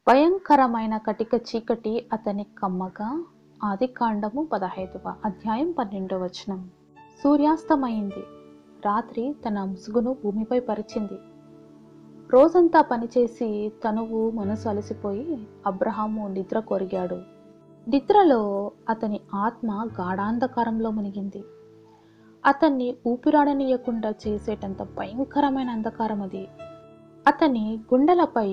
భయంకరమైన కటిక చీకటి అతని కమ్మగా ఆది కాండము పదహైదవ అధ్యాయం పన్నెండవ వచనం సూర్యాస్తమైంది రాత్రి తన ముసుగును భూమిపై పరిచింది రోజంతా పనిచేసి తనువు మనసు అలసిపోయి అబ్రహాము నిద్ర కొరిగాడు నిద్రలో అతని ఆత్మ గాఢాంధకారంలో మునిగింది అతన్ని ఊపిరాడనీయకుండా చేసేటంత భయంకరమైన అంధకారం అది అతని గుండెలపై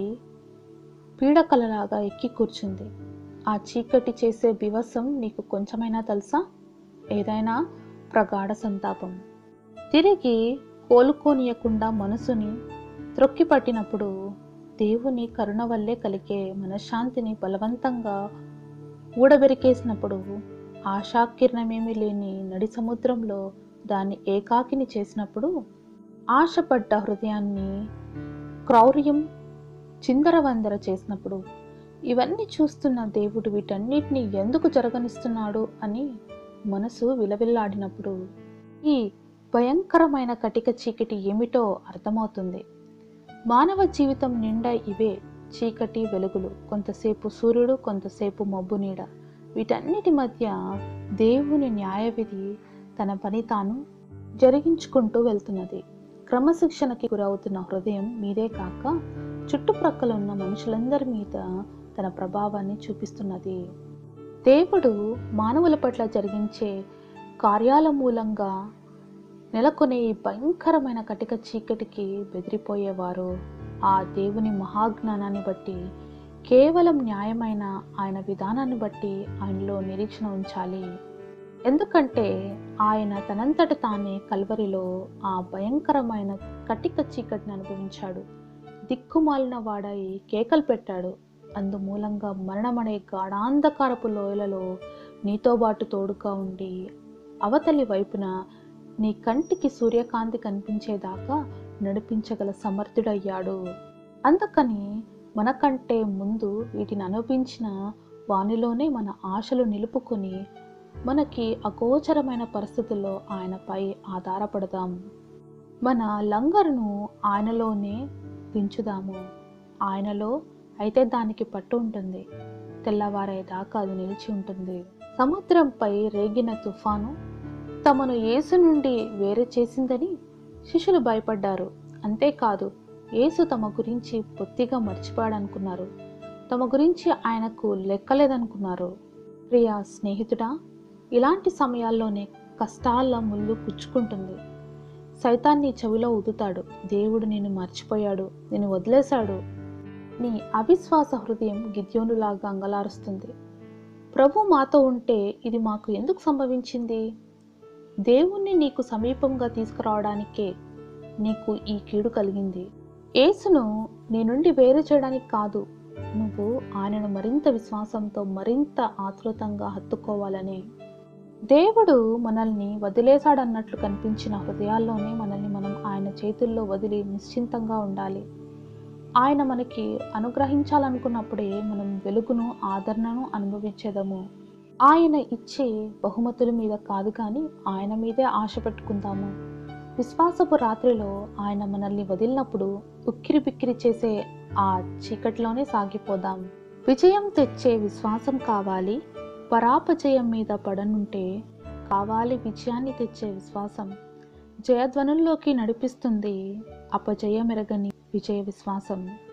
పీడకలలాగా ఎక్కి కూర్చుంది ఆ చీకటి చేసే బివసం నీకు కొంచెమైనా తెలుసా ఏదైనా ప్రగాఢ సంతాపం తిరిగి కోలుకోనియకుండా మనసుని త్రొక్కి పట్టినప్పుడు దేవుని కరుణ వల్లే కలిగే మనశ్శాంతిని బలవంతంగా ఊడబెరికేసినప్పుడు ఆశాకిరణమేమీ లేని నడి సముద్రంలో దాన్ని ఏకాకిని చేసినప్పుడు ఆశపడ్డ హృదయాన్ని క్రౌర్యం చిందరవందర చేసినప్పుడు ఇవన్నీ చూస్తున్న దేవుడు వీటన్నిటిని ఎందుకు జరగనిస్తున్నాడు అని మనసు విలవిల్లాడినప్పుడు ఈ భయంకరమైన కటిక చీకటి ఏమిటో అర్థమవుతుంది మానవ జీవితం నిండా ఇవే చీకటి వెలుగులు కొంతసేపు సూర్యుడు కొంతసేపు మబ్బు నీడ వీటన్నిటి మధ్య దేవుని న్యాయవిధి తన పని తాను జరిగించుకుంటూ వెళ్తున్నది క్రమశిక్షణకి గురవుతున్న హృదయం మీదే కాక చుట్టుప్రక్కల ఉన్న మనుషులందరి మీద తన ప్రభావాన్ని చూపిస్తున్నది దేవుడు మానవుల పట్ల జరిగించే కార్యాల మూలంగా నెలకొనే ఈ భయంకరమైన కటిక చీకటికి బెదిరిపోయేవారు ఆ దేవుని మహాజ్ఞానాన్ని బట్టి కేవలం న్యాయమైన ఆయన విధానాన్ని బట్టి ఆయనలో నిరీక్షణ ఉంచాలి ఎందుకంటే ఆయన తనంతట తానే కల్వరిలో ఆ భయంకరమైన కటిక చీకటిని అనుభవించాడు దిక్కుమాలిన వాడై కేకలు పెట్టాడు అందుమూలంగా మరణమనే గాఢాంధకారపు లోయలలో నీతో బాటు తోడుగా ఉండి అవతలి వైపున నీ కంటికి సూర్యకాంతి కనిపించేదాకా నడిపించగల సమర్థుడయ్యాడు అందుకని మనకంటే ముందు వీటిని అనుభవించిన వానిలోనే మన ఆశలు నిలుపుకొని మనకి అగోచరమైన పరిస్థితుల్లో ఆయనపై ఆధారపడదాం మన లంగరును ఆయనలోనే దించుదాము ఆయనలో అయితే దానికి పట్టు ఉంటుంది తెల్లవారేదాకా అది నిలిచి ఉంటుంది సముద్రంపై రేగిన తుఫాను తమను యేసు నుండి వేరు చేసిందని శిష్యులు భయపడ్డారు అంతేకాదు యేసు తమ గురించి బొత్తిగా మర్చిపోయాడనుకున్నారు తమ గురించి ఆయనకు లెక్కలేదనుకున్నారు ప్రియా స్నేహితుడా ఇలాంటి సమయాల్లోనే కష్టాల ముళ్ళు పుచ్చుకుంటుంది సైతాన్ని చెవిలో ఊదుతాడు దేవుడు నిన్ను మర్చిపోయాడు నిన్ను వదిలేశాడు నీ అవిశ్వాస హృదయం గిద్యోనులాగా అంగలారుస్తుంది ప్రభు మాతో ఉంటే ఇది మాకు ఎందుకు సంభవించింది దేవుణ్ణి నీకు సమీపంగా తీసుకురావడానికే నీకు ఈ కీడు కలిగింది యేసును నీ నుండి వేరు చేయడానికి కాదు నువ్వు ఆయనను మరింత విశ్వాసంతో మరింత ఆతృతంగా హత్తుకోవాలనే దేవుడు మనల్ని వదిలేశాడన్నట్లు కనిపించిన హృదయాల్లోనే మనల్ని మనం ఆయన చేతుల్లో వదిలి నిశ్చింతంగా ఉండాలి ఆయన మనకి అనుగ్రహించాలనుకున్నప్పుడే మనం వెలుగును ఆదరణను అనుభవించేదము ఆయన ఇచ్చే బహుమతుల మీద కాదు కానీ ఆయన మీదే ఆశ పెట్టుకుందాము విశ్వాసపు రాత్రిలో ఆయన మనల్ని వదిలినప్పుడు ఉక్కిరి బిక్కిరి చేసే ఆ చీకటిలోనే సాగిపోదాం విజయం తెచ్చే విశ్వాసం కావాలి పరాపజయం మీద పడనుంటే కావాలి విజయాన్ని తెచ్చే విశ్వాసం జయధ్వనుల్లోకి నడిపిస్తుంది అపజయమెరగని విజయ విశ్వాసం